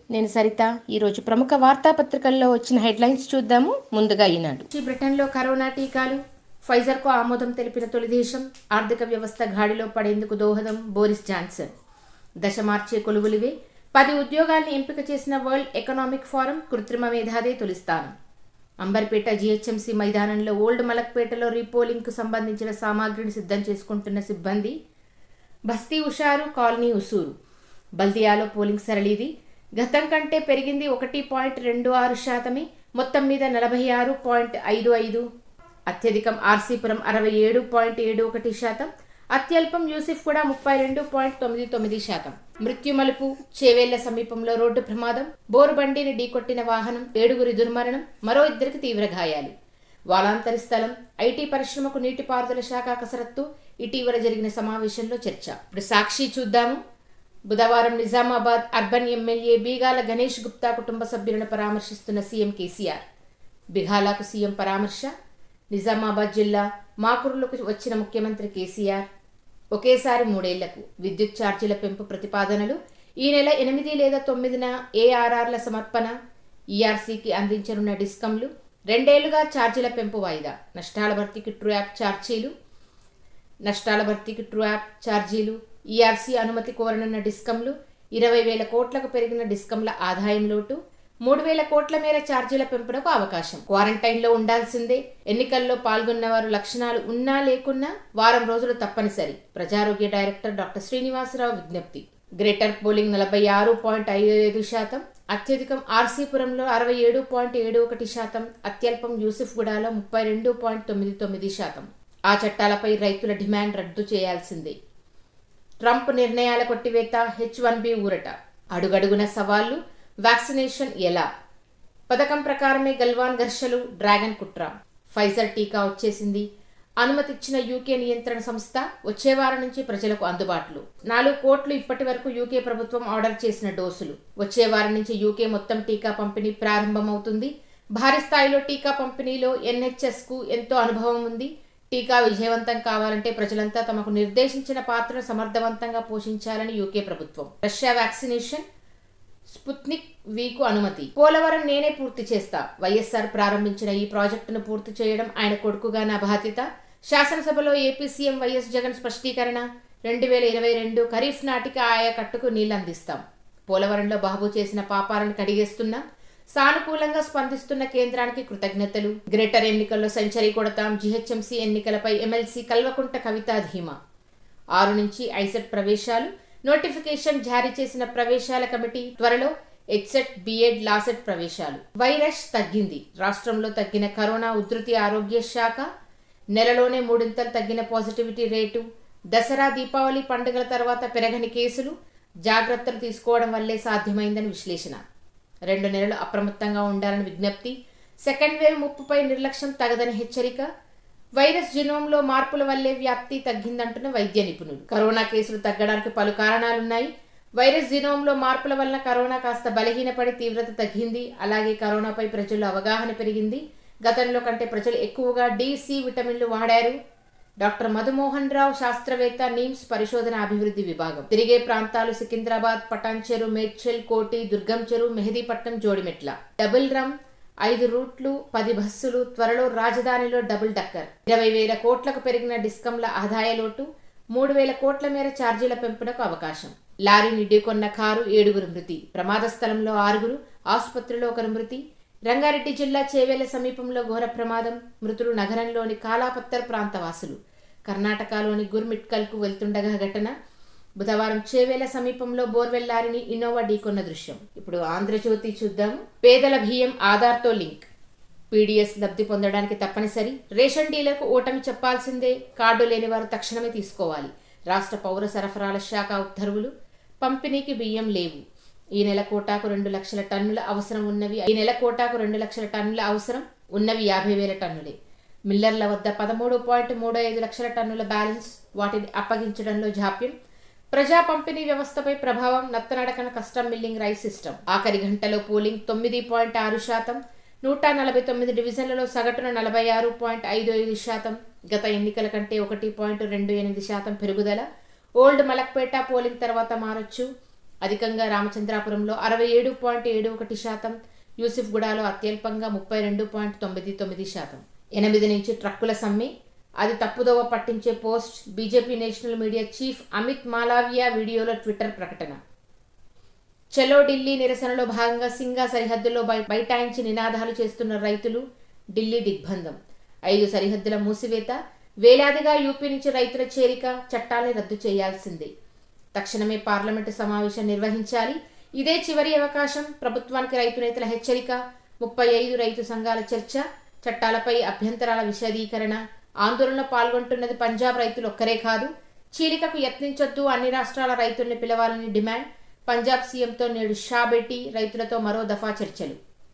నేను సరిత ఈరోజు ప్రముఖ వార్తాపత్రికల్లో వచ్చిన హెడ్లైన్స్ చూద్దాము ముందుగా ఈనాడు బ్రిటన్లో కరోనా టీకాలు ఫైజర్కు ఆమోదం తెలిపిన తొలి దేశం ఆర్థిక వ్యవస్థ గాడిలో పడేందుకు దోహదం బోరిస్ జాన్సన్ దశ మార్చే కొలువులివే పది ఉద్యోగాల్ని ఎంపిక చేసిన వరల్డ్ ఎకనామిక్ ఫోరం కృత్రిమ మేధాదే తొలి స్థానం అంబర్పేట జీహెచ్ఎంసీ మైదానంలో ఓల్డ్ మలక్పేటలో రీపోలింగ్కు సంబంధించిన సామాగ్రిని సిద్ధం చేసుకుంటున్న సిబ్బంది బస్తీ ఉషారు కాలనీ ఉసూరు బల్దియాలో పోలింగ్ సరళిది గతం కంటే పెరిగింది ఒకటి పాయింట్ రెండు ఆరు శాతమే మొత్తం మీద నలభై ఆరు పాయింట్ ఐదు ఐదు అత్యధికం ఆర్సీపురం అరవై ఏడు పాయింట్ ఏడు ఒకటి శాతం అత్యల్పం యూసిఫ్ కూడా ముప్పై రెండు పాయింట్ తొమ్మిది తొమ్మిది శాతం మృత్యుమలుపు చేవేళ్ల సమీపంలో రోడ్డు ప్రమాదం బోరు బండిని ఢీకొట్టిన వాహనం ఏడుగురి దుర్మరణం మరో ఇద్దరికి తీవ్ర గాయాలు వాలాంతరి స్థలం ఐటీ పరిశ్రమకు నీటిపారుదల శాఖ కసరత్తు ఇటీవల జరిగిన సమావేశంలో చర్చ ఇప్పుడు సాక్షి చూద్దాము బుధవారం నిజామాబాద్ అర్బన్ ఎమ్మెల్యే బీగాల గణేష్ గుప్తా కుటుంబ సభ్యులను పరామర్శిస్తున్న సీఎం కేసీఆర్ బిఘాలకు సీఎం పరామర్శ నిజామాబాద్ జిల్లా మాకురులకు వచ్చిన ముఖ్యమంత్రి కేసీఆర్ ఒకేసారి మూడేళ్లకు విద్యుత్ ఛార్జీల పెంపు ప్రతిపాదనలు ఈ నెల ఎనిమిది లేదా తొమ్మిదిన ఏఆర్ఆర్ల సమర్పణ ఈఆర్సీకి అందించనున్న డిస్కంలు రెండేళ్లుగా ఛార్జీల పెంపు వాయిదా నష్టాల భర్తీకి ట్రూ యాప్ ఛార్జీలు నష్టాల భర్తీకి ట్రూ యాప్ ఛార్జీలు ఈఆర్సీ అనుమతి కోరనున్న డిస్కంలు ఇరవై వేల కోట్లకు పెరిగిన డిస్కంల ఆదాయం లోటు మూడు వేల కోట్ల మేర ఛార్జీల పెంపునకు అవకాశం క్వారంటైన్లో ఉండాల్సిందే ఎన్నికల్లో పాల్గొన్న వారు లక్షణాలు ఉన్నా లేకున్నా వారం రోజులు తప్పనిసరి ప్రజారోగ్య డైరెక్టర్ డాక్టర్ శ్రీనివాసరావు విజ్ఞప్తి గ్రేటర్ పోలింగ్ నలభై ఆరు పాయింట్ ఐదు ఐదు శాతం అత్యధికం ఆర్సీపురంలో అరవై ఏడు పాయింట్ ఏడు ఒకటి శాతం అత్యల్పం యూసుఫ్గూడలో ముప్పై రెండు పాయింట్ తొమ్మిది తొమ్మిది శాతం ఆ చట్టాలపై రైతుల డిమాండ్ రద్దు చేయాల్సిందే ట్రంప్ నిర్ణయాల కొట్టివేత హెచ్ వన్ బి ఊరట అడుగడుగున సవాళ్లు వ్యాక్సినేషన్ ఎలా పథకం ప్రకారమే గల్వాన్ ఘర్షలు డ్రాగన్ కుట్ర ఫైజర్ టీకా వచ్చేసింది అనుమతిచ్చిన యూకే నియంత్రణ సంస్థ వచ్చే వారం నుంచి ప్రజలకు అందుబాటులో నాలుగు కోట్లు ఇప్పటి వరకు యూకే ప్రభుత్వం ఆర్డర్ చేసిన డోసులు వచ్చే వారం నుంచి యూకే మొత్తం టీకా పంపిణీ ప్రారంభమవుతుంది భారీ స్థాయిలో టీకా పంపిణీలో ఎన్హెచ్ఎస్ కు ఎంతో అనుభవం ఉంది టీకా విజయవంతం కావాలంటే ప్రజలంతా తమకు నిర్దేశించిన పాత్రను సమర్థవంతంగా పోషించాలని యూకే ప్రభుత్వం రష్యా వ్యాక్సినేషన్ స్పుత్నిక్ వీకు అనుమతి పోలవరం నేనే పూర్తి చేస్తా వైఎస్ఆర్ ప్రారంభించిన ఈ ప్రాజెక్టును పూర్తి చేయడం ఆయన కొడుకుగా నా బాధ్యత శాసనసభలో ఏపీ సీఎం వైఎస్ జగన్ స్పష్టీకరణ రెండు వేల ఇరవై రెండు ఖరీఫ్ నాటికి ఆయా కట్టుకు నీళ్లు అందిస్తాం పోలవరంలో బాబు చేసిన పాపాలను కడిగేస్తున్నాం సానుకూలంగా స్పందిస్తున్న కేంద్రానికి కృతజ్ఞతలు గ్రేటర్ ఎన్నికల్లో సెంచరీ కొడతాం జీహెచ్ఎంసీ ఎన్నికలపై ఎమ్మెల్సీ కల్వకుంట కవితా ధీమా ఆరు నుంచి ఐసెట్ ప్రవేశాలు నోటిఫికేషన్ జారీ చేసిన ప్రవేశాల కమిటీ త్వరలో ఎడ్సెట్ బిఎడ్ లాసెట్ ప్రవేశాలు వైరస్ తగ్గింది రాష్ట్రంలో తగ్గిన కరోనా ఉధృతి ఆరోగ్య శాఖ నెలలోనే మూడింతలు తగ్గిన పాజిటివిటీ రేటు దసరా దీపావళి పండుగల తర్వాత పెరగని కేసులు జాగ్రత్తలు తీసుకోవడం వల్లే సాధ్యమైందని విశ్లేషణ రెండు నెలలు అప్రమత్తంగా ఉండాలని విజ్ఞప్తి సెకండ్ వేవ్ ముప్పుపై నిర్లక్ష్యం తగదని హెచ్చరిక వైరస్ జినోమ్లో మార్పుల వల్లే వ్యాప్తి తగ్గిందంటున్న వైద్య నిపుణులు కరోనా కేసులు తగ్గడానికి పలు కారణాలున్నాయి వైరస్ జినోమ్లో మార్పుల వల్ల కరోనా కాస్త బలహీనపడి తీవ్రత తగ్గింది అలాగే కరోనాపై ప్రజల్లో అవగాహన పెరిగింది గతంలో కంటే ప్రజలు ఎక్కువగా డి సి విటమిన్లు వాడారు డాక్టర్ మధుమోహన్ రావు శాస్త్రవేత్త నీమ్స్ పరిశోధన అభివృద్ధి విభాగం తిరిగే ప్రాంతాలు సికింద్రాబాద్ పటాన్చెరు మేడ్చల్ కోటి దుర్గం చెరు మెహదీపట్నం జోడిమెట్ల డబుల్ రమ్ ఐదు రూట్లు పది బస్సులు త్వరలో రాజధానిలో డబుల్ డక్కర్ ఇరవై వేల కోట్లకు పెరిగిన డిస్కంల ఆదాయ లోటు మూడు వేల కోట్ల మేర ఛార్జీల పెంపునకు అవకాశం లారీని ఢీకొన్న కారు ఏడుగురు మృతి ప్రమాద స్థలంలో ఆరుగురు ఆసుపత్రిలో ఒకరు మృతి రంగారెడ్డి జిల్లా చేవేల సమీపంలో ఘోర ప్రమాదం మృతులు నగరంలోని కాలాపత్తర్ ప్రాంతవాసులు కర్ణాటకలోని గుర్మిట్కల్కు వెళ్తుండగా ఘటన బుధవారం చేవేల సమీపంలో బోర్వెల్ లారీని ఇన్నోవా ఢీకొన్న దృశ్యం ఇప్పుడు ఆంధ్రజ్యోతి చూద్దాం పేదల బియ్యం ఆధార్తో లింక్ పీడీఎస్ లబ్ధి పొందడానికి తప్పనిసరి రేషన్ డీలర్కు ఓటమి చెప్పాల్సిందే కార్డు లేని వారు తక్షణమే తీసుకోవాలి రాష్ట్ర పౌర సరఫరాల శాఖ ఉత్తర్వులు పంపిణీకి బియ్యం లేవు ఈ నెల కోటాకు రెండు లక్షల టన్నుల అవసరం ఉన్నవి ఈ నెల కోటాకు రెండు లక్షల టన్నుల అవసరం ఉన్నవి యాభై వేల టన్నులే మిల్లర్ల వద్ద పదమూడు పాయింట్ మూడు ఐదు లక్షల టన్నుల బ్యాలెన్స్ వాటిని అప్పగించడంలో జాప్యం ప్రజా పంపిణీ వ్యవస్థపై ప్రభావం నత్తనడకన కస్టమ్ మిల్లింగ్ రైస్ సిస్టమ్ ఆఖరి గంటలో పోలింగ్ తొమ్మిది పాయింట్ ఆరు శాతం నూట నలభై తొమ్మిది డివిజన్లలో సగటున నలభై ఆరు పాయింట్ ఐదు ఐదు శాతం గత ఎన్నికల కంటే ఒకటి పాయింట్ రెండు ఎనిమిది శాతం పెరుగుదల ఓల్డ్ మలక్పేట పోలింగ్ తర్వాత మారొచ్చు అధికంగా రామచంద్రాపురంలో అరవై ఏడు పాయింట్ ఏడు ఒకటి శాతం యూసిఫ్గూడలో అత్యల్పంగా ముప్పై రెండు పాయింట్ తొమ్మిది తొమ్మిది శాతం ఎనిమిది నుంచి ట్రక్కుల సమ్మె అది తప్పుదోవ పట్టించే post BJP national media chief Amit Malviya వీడియోలో ట్విట్టర్ ప్రకటన చలో ఢిల్లీ నిరసనలో భాగంగా సింగా సరిహద్దులో బై బైఠాయించి నినాదాలు చేస్తున్న రైతులు ఢిల్లీ దిగ్బంధం ఐదు సరిహద్దుల మూసివేత వేలాదిగా యూపీ నుంచి రైతుల చేరిక చట్టాన్ని రద్దు చేయాల్సిందే తక్షణమే పార్లమెంటు సమావేశం నిర్వహించాలి ఇదే చివరి అవకాశం ప్రభుత్వానికి రైతు నేతల హెచ్చరిక ముప్పై ఐదు రైతు సంఘాల చర్చ చట్టాలపై అభ్యంతరాల విశదీకరణ ఆందోళనలో పాల్గొంటున్నది పంజాబ్ రైతులు ఒక్కరే కాదు చీలికకు యత్నించొద్దు అన్ని రాష్ట్రాల రైతుల్ని పిలవాలని డిమాండ్ పంజాబ్ సీఎంతో నేడు షా భేటీ రైతులతో మరో దఫా చర్చలు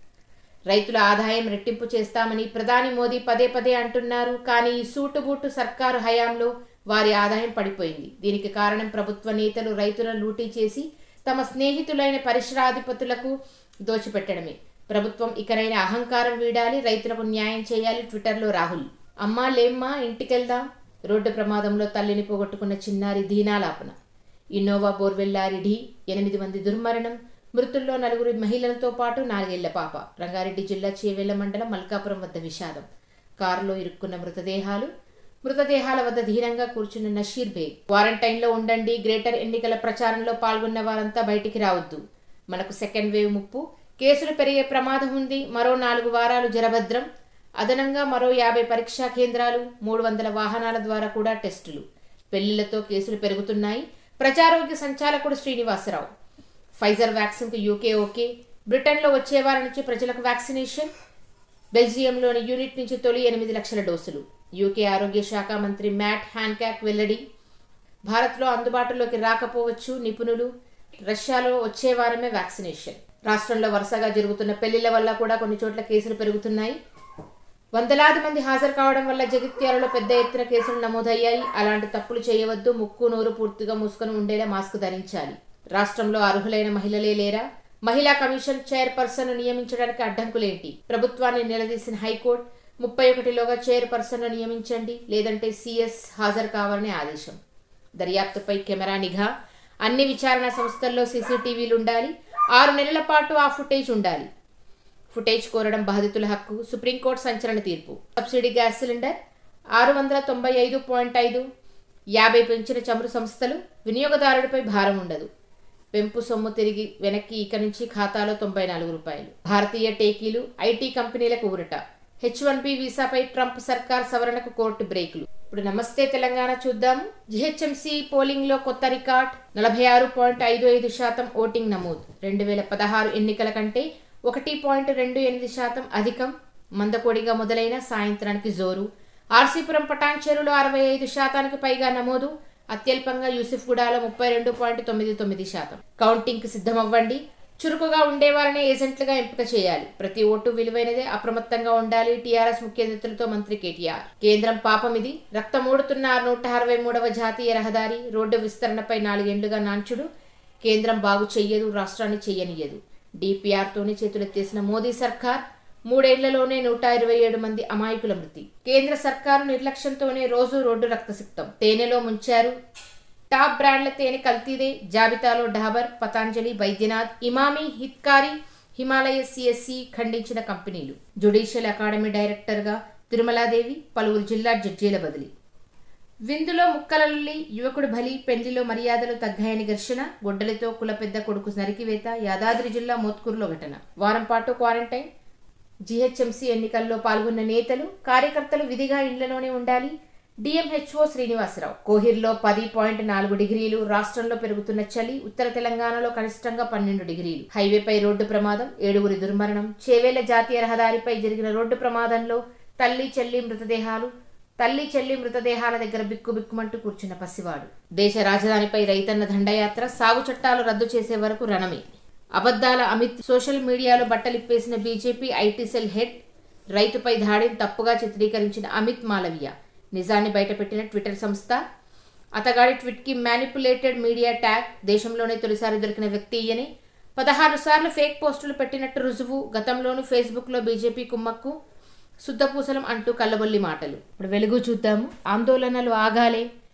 రైతుల ఆదాయం రెట్టింపు చేస్తామని ప్రధాని మోదీ పదే పదే అంటున్నారు కానీ ఈ సూటుబూటు సర్కారు హయాంలో వారి ఆదాయం పడిపోయింది దీనికి కారణం ప్రభుత్వ నేతలు రైతులను లూటీ చేసి తమ స్నేహితులైన పరిశ్రాధిపతులకు దోచిపెట్టడమే ప్రభుత్వం ఇకనైనా అహంకారం వీడాలి రైతులకు న్యాయం చేయాలి ట్విట్టర్లో రాహుల్ అమ్మా లేమ్మా ఇంటికెళ్దాం రోడ్డు ప్రమాదంలో తల్లిని పోగొట్టుకున్న చిన్నారి దీనాలాపన ఇన్నోవా బోర్వెల్లారి ఢీ ఎనిమిది మంది దుర్మరణం మృతుల్లో నలుగురు మహిళలతో పాటు నాలుగేళ్ల పాప రంగారెడ్డి జిల్లా చేవెళ్ల మండలం మల్కాపురం వద్ద విషాదం కారులో ఇరుక్కున్న మృతదేహాలు మృతదేహాల వద్ద ధీరంగా కూర్చున్న నషీర్ బేగ్ క్వారంటైన్లో ఉండండి గ్రేటర్ ఎన్నికల ప్రచారంలో పాల్గొన్న వారంతా బయటికి రావద్దు మనకు సెకండ్ వేవ్ ముప్పు కేసులు పెరిగే ప్రమాదం ఉంది మరో నాలుగు వారాలు జరభద్రం అదనంగా మరో యాభై పరీక్షా కేంద్రాలు మూడు వందల వాహనాల ద్వారా కూడా టెస్టులు పెళ్లిళ్లతో కేసులు పెరుగుతున్నాయి ప్రజారోగ్య సంచాలకుడు శ్రీనివాసరావు ఫైజర్ వ్యాక్సిన్కు యూకే ఓకే బ్రిటన్లో వచ్చే వారి నుంచి ప్రజలకు వ్యాక్సినేషన్ బెల్జియంలోని యూనిట్ నుంచి తొలి ఎనిమిది లక్షల డోసులు యూకే ఆరోగ్య శాఖ మంత్రి మ్యాట్ హ్యాన్కాక్ వెల్లడి భారత్లో అందుబాటులోకి రాకపోవచ్చు నిపుణులు రష్యాలో వచ్చే వారమే వ్యాక్సినేషన్ రాష్ట్రంలో వరుసగా జరుగుతున్న పెళ్లిళ్ల వల్ల కూడా కొన్ని చోట్ల కేసులు పెరుగుతున్నాయి వందలాది మంది హాజరు కావడం వల్ల జగిత్యాలలో పెద్ద ఎత్తున కేసులు నమోదయ్యాయి అలాంటి తప్పులు చేయవద్దు ముక్కు నోరు పూర్తిగా మూసుకొని ఉండేలా మాస్క్ ధరించాలి రాష్ట్రంలో అర్హులైన మహిళలే లేరా మహిళా కమిషన్ చైర్పర్సన్ నియమించడానికి అడ్డంకులేంటి ప్రభుత్వాన్ని నిలదీసిన హైకోర్టు ముప్పై ఒకటిలోగా చైర్పర్సన్ నియమించండి లేదంటే సీఎస్ హాజరు కావాలని ఆదేశం దర్యాప్తుపై కెమెరా నిఘా అన్ని విచారణ సంస్థల్లో సీసీటీవీలు ఉండాలి ఆరు నెలల పాటు ఆ ఫుటేజ్ ఉండాలి ఫుటేజ్ కోరడం బాధితుల హక్కు సుప్రీంకోర్టు సంచలన తీర్పు సబ్సిడీ గ్యాస్ సిలిండర్ ఆరు వందల తొంభై ఐదు పాయింట్ ఐదు యాభై పెంచిన చమురు సంస్థలు వినియోగదారుడిపై భారం ఉండదు పెంపు సొమ్ము తిరిగి వెనక్కి ఇక నుంచి ఖాతాలో తొంభై నాలుగు రూపాయలు భారతీయ టేకీలు ఐటీ కంపెనీలకు ఊరట హెచ్ వన్ బి వీసాపై ట్రంప్ సర్కార్ సవరణకు కోర్టు బ్రేకులు ఇప్పుడు నమస్తే తెలంగాణ చూద్దాం జిహెచ్ఎంసీ పోలింగ్ లో కొత్త రికార్డ్ నలభై ఆరు పాయింట్ ఐదు ఐదు శాతం ఓటింగ్ నమోదు రెండు వేల పదహారు ఎన్నికల కంటే ఒకటి పాయింట్ రెండు ఎనిమిది శాతం అధికం మందకోడిగా మొదలైన సాయంత్రానికి జోరు ఆర్సీపురం పటాన్ చెరువులో అరవై ఐదు శాతానికి పైగా నమోదు అత్యల్పంగా యూసిఫ్గూడలో ముప్పై రెండు పాయింట్ తొమ్మిది తొమ్మిది శాతం కౌంటింగ్కి సిద్ధమవ్వండి చురుకుగా ఉండేవారనే ఏజెంట్లుగా ఎంపిక చేయాలి ప్రతి ఓటు విలువైనదే అప్రమత్తంగా ఉండాలి టీఆర్ఎస్ ముఖ్య నేతలతో మంత్రి కేటీఆర్ కేంద్రం పాపం ఇది రక్తమూడుతున్న నూట అరవై మూడవ జాతీయ రహదారి రోడ్డు విస్తరణపై నాలుగేండ్లుగా నాంచుడు కేంద్రం బాగు చెయ్యదు రాష్ట్రాన్ని చెయ్యనియ్యదు డిపిఆర్తోనే చేతులెత్తేసిన మోదీ సర్కార్ మూడేళ్లలోనే నూట ఇరవై ఏడు మంది అమాయకుల మృతి కేంద్ర సర్కారు నిర్లక్ష్యంతోనే రోజు రోడ్డు రక్తసిక్తం తేనెలో ముంచారు టాప్ బ్రాండ్ల తేనె కల్తీదే జాబితాలో డాబర్ పతాంజలి బైద్యనాథ్ ఇమామి హిత్కారి హిమాలయ సిఎస్సి ఖండించిన కంపెనీలు జ్యుడిషియల్ అకాడమీ డైరెక్టర్గా తిరుమలాదేవి పలువురు జిల్లా జడ్జీల బదిలీ విందులో ముక్కలల్లి యువకుడు బలి పెండ్లిలో మర్యాదలు తగ్గాయని ఘర్షణ గొడ్డలితో కుల పెద్ద కొడుకు నరికివేత యాదాద్రి జిల్లా మోత్కూరులో ఘటన వారం పాటు క్వారంటైన్ జీహెచ్ఎంసీ ఎన్నికల్లో పాల్గొన్న నేతలు కార్యకర్తలు విధిగా ఇండ్లలోనే ఉండాలి డిఎంహెచ్ఓ శ్రీనివాసరావు కోహిర్లో పది పాయింట్ నాలుగు డిగ్రీలు రాష్ట్రంలో పెరుగుతున్న చలి ఉత్తర తెలంగాణలో కనిష్టంగా పన్నెండు డిగ్రీలు హైవేపై రోడ్డు ప్రమాదం ఏడుగురి దుర్మరణం చేవేళ్ల జాతీయ రహదారిపై జరిగిన రోడ్డు ప్రమాదంలో తల్లి చెల్లి మృతదేహాలు తల్లి చెల్లి మృతదేహాల దగ్గర బిక్కుబిక్కుమంటూ కూర్చున్న పసివాడు దేశ రాజధానిపై రైతన్న దండయాత్ర సాగు చట్టాలు రద్దు చేసే వరకు రణమే అబద్దాల అమిత్ సోషల్ మీడియాలో బట్టలిప్పేసిన బీజేపీ ఐటీ సెల్ హెడ్ రైతుపై దాడిని తప్పుగా చిత్రీకరించిన అమిత్ మాలవియా నిజాన్ని బయటపెట్టిన ట్విట్టర్ సంస్థ అతగాడి ట్వీట్కి మ్యానిపులేటెడ్ మీడియా ట్యాగ్ దేశంలోనే తొలిసారి దొరికిన వ్యక్తి ఈయనే పదహారు సార్లు ఫేక్ పోస్టులు పెట్టినట్టు రుజువు గతంలోనూ ఫేస్బుక్లో బీజేపీ కుమ్మక్కు శుద్ధపూసలం అంటూ కల్లబొల్లి మాటలు ఇప్పుడు వెలుగు చూద్దాము ఆందోళనలు ఆగాలే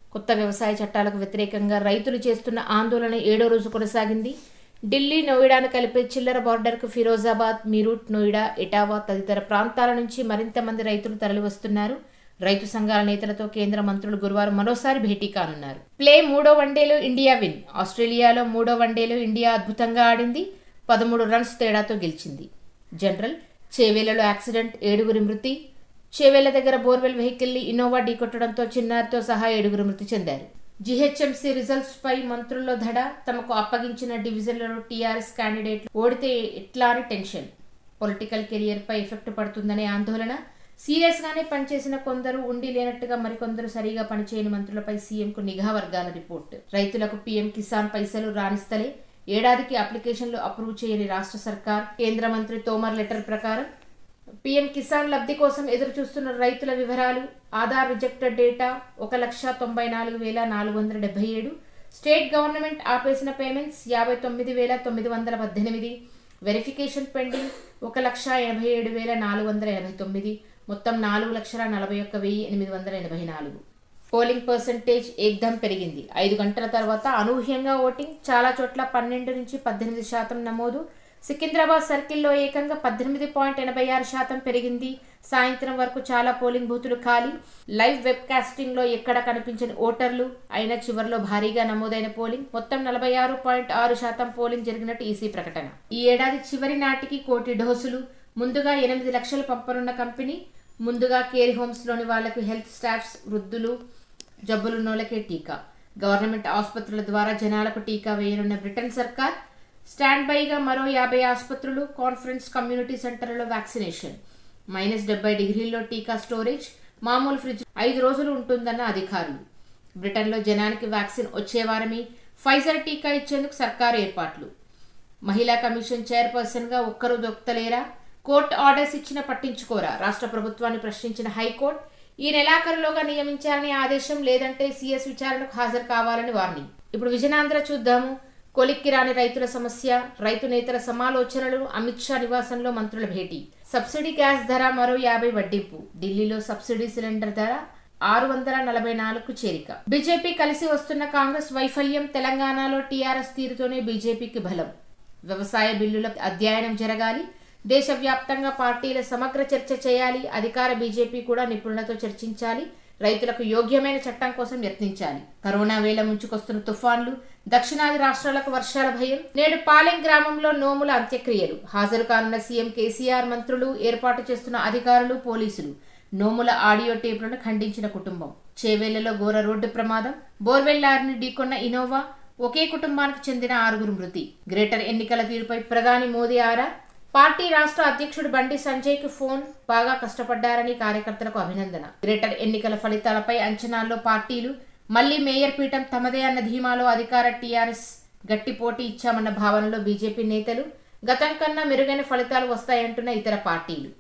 కొత్త వ్యవసాయ చట్టాలకు వ్యతిరేకంగా రైతులు చేస్తున్న ఆందోళన ఏడో రోజు కొనసాగింది ఢిల్లీ నోయిడాను కలిపే చిల్లర బార్డర్కు ఫిరోజాబాద్ మీరూట్ నోయిడా ఇటావా తదితర ప్రాంతాల నుంచి మరింత మంది రైతులు తరలివస్తున్నారు రైతు సంఘాల నేతలతో కేంద్ర మంత్రులు గురువారం మరోసారి భేటీ కానున్నారు ప్లే మూడో వన్డేలో ఇండియా విన్ ఆస్ట్రేలియాలో మూడో వన్డేలో ఇండియా అద్భుతంగా ఆడింది పదమూడు రన్స్ తేడాతో గెలిచింది జనరల్ చేవేలలో యాక్సిడెంట్ ఏడుగురి మృతి చేవేళ్ల దగ్గర బోర్వెల్ వెహికల్ని ఇన్నోవా ఢీకొట్టడంతో చిన్నారితో సహా ఏడుగురు మృతి చెందారు జీహెచ్ఎంసీ రిజల్ట్స్ పై మంత్రుల్లో ధడ తమకు అప్పగించిన డివిజన్లలో టీఆర్ఎస్ క్యాండిడేట్లు ఓడితే ఎట్లా అని టెన్షన్ పొలిటికల్ కెరియర్ పై ఎఫెక్ట్ పడుతుందనే ఆందోళన సీరియస్ గానే పనిచేసిన కొందరు ఉండి లేనట్టుగా మరికొందరు సరిగా పనిచేయని మంత్రులపై సీఎంకు నిఘా వర్గాల రిపోర్ట్ రైతులకు పీఎం కిసాన్ పైసలు రాణిస్తలే ఏడాదికి అప్లికేషన్లు అప్రూవ్ చేయని రాష్ట్ర సర్కార్ కేంద్ర మంత్రి తోమర్ లెటర్ ప్రకారం పీఎం కిసాన్ లబ్ధి కోసం ఎదురు చూస్తున్న రైతుల వివరాలు ఆధార్ రిజెక్టెడ్ డేటా ఒక లక్ష తొంభై నాలుగు వేల నాలుగు వందల డెబ్బై ఏడు స్టేట్ గవర్నమెంట్ ఆపేసిన పేమెంట్స్ యాభై తొమ్మిది వేల తొమ్మిది వందల పద్దెనిమిది వెరిఫికేషన్ పెండింగ్ ఒక లక్ష ఎనభై ఏడు వేల నాలుగు వందల ఎనభై తొమ్మిది మొత్తం నాలుగు లక్షల నలభై ఒక్క వెయ్యి ఎనిమిది వందల ఎనభై నాలుగు పోలింగ్ పర్సంటేజ్ ఏకదం పెరిగింది ఐదు గంటల తర్వాత అనూహ్యంగా ఓటింగ్ చాలా చోట్ల పన్నెండు నుంచి పద్దెనిమిది శాతం నమోదు సికింద్రాబాద్ సర్కిల్లో ఏకంగా పద్దెనిమిది పాయింట్ ఎనభై ఆరు శాతం పెరిగింది సాయంత్రం వరకు చాలా పోలింగ్ బూతులు ఖాళీ లైవ్ వెబ్ కాస్టింగ్ లో ఎక్కడ కనిపించని ఓటర్లు అయిన చివరిలో భారీగా నమోదైన పోలింగ్ మొత్తం నలభై ఆరు పాయింట్ ఆరు శాతం పోలింగ్ జరిగినట్టు ఈసీ ప్రకటన ఈ ఏడాది చివరి నాటికి కోటి డోసులు ముందుగా ఎనిమిది లక్షలు పంపనున్న కంపెనీ ముందుగా కేర్ హోమ్స్ లోని వాళ్లకు హెల్త్ స్టాఫ్స్ వృద్ధులు జబ్బులున్నోళ్ళకే టీకా గవర్నమెంట్ ఆసుపత్రుల ద్వారా జనాలకు టీకా వేయనున్న బ్రిటన్ సర్కార్ స్టాండ్ బైగా మరో యాభై ఆసుపత్రులు కాన్ఫరెన్స్ కమ్యూనిటీ సెంటర్లలో వ్యాక్సినేషన్ మైనస్ డెబ్బై డిగ్రీల్లో టీకా స్టోరేజ్ మామూలు ఫ్రిడ్జ్ ఐదు రోజులు ఉంటుందన్న అధికారులు బ్రిటన్లో జనానికి వ్యాక్సిన్ వచ్చే వారమే ఫైజర్ టీకా ఇచ్చేందుకు సర్కారు ఏర్పాట్లు మహిళా కమిషన్ చైర్పర్సన్గా ఒక్కరూ దొక్కలేరా కోర్టు ఆర్డర్స్ ఇచ్చినా పట్టించుకోరా రాష్ట్ర ప్రభుత్వాన్ని ప్రశ్నించిన హైకోర్టు ఈ నెలాఖరులోగా నియమించాలని ఆదేశం లేదంటే సీఎస్ విచారణకు హాజరు కావాలని వార్నింగ్ ఇప్పుడు విజయనాంధ్ర చూద్దాము కొలిక్కి రాని రైతుల సమస్య రైతు నేతల సమాలోచనలు అమిత్ షా నివాసంలో మంత్రుల భేటీ సబ్సిడీ గ్యాస్ ధర మరో యాభై వడ్డింపు ఢిల్లీలో సబ్సిడీ సిలిండర్ ధర ఆరు వందల నలభై నాలుగు చేరిక బీజేపీ కలిసి వస్తున్న కాంగ్రెస్ వైఫల్యం తెలంగాణలో టీఆర్ఎస్ తీరుతోనే బీజేపీకి బలం వ్యవసాయ బిల్లుల అధ్యయనం జరగాలి దేశవ్యాప్తంగా పార్టీల సమగ్ర చర్చ చేయాలి అధికార బీజేపీ కూడా నిపుణులతో చర్చించాలి రైతులకు యోగ్యమైన చట్టం కోసం యత్నించాలి కరోనా వేల ముంచుకొస్తున్న తుఫాన్లు దక్షిణాది రాష్ట్రాలకు వర్షాల భయం నేడు పాలెం గ్రామంలో నోముల అంత్యక్రియలు హాజరు కానున్న సీఎం కేసీఆర్ మంత్రులు ఏర్పాటు చేస్తున్న అధికారులు పోలీసులు నోముల ఆడియో టేపులను ఖండించిన కుటుంబం చేవేళ్లలో ఘోర రోడ్డు ప్రమాదం బోర్వెల్లారిని ఢీకొన్న ఇనోవా ఒకే కుటుంబానికి చెందిన ఆరుగురు మృతి గ్రేటర్ ఎన్నికల తీరుపై ప్రధాని మోదీ ఆరా పార్టీ రాష్ట్ర అధ్యక్షుడు బండి సంజయ్ కు ఫోన్ బాగా కష్టపడ్డారని కార్యకర్తలకు అభినందన గ్రేటర్ ఎన్నికల ఫలితాలపై అంచనాల్లో పార్టీలు మళ్లీ మేయర్ పీఠం తమదే అన్న ధీమాలో అధికార టీఆర్ఎస్ గట్టి పోటీ ఇచ్చామన్న భావనలో బీజేపీ నేతలు గతం కన్నా మెరుగైన ఫలితాలు వస్తాయంటున్న ఇతర పార్టీలు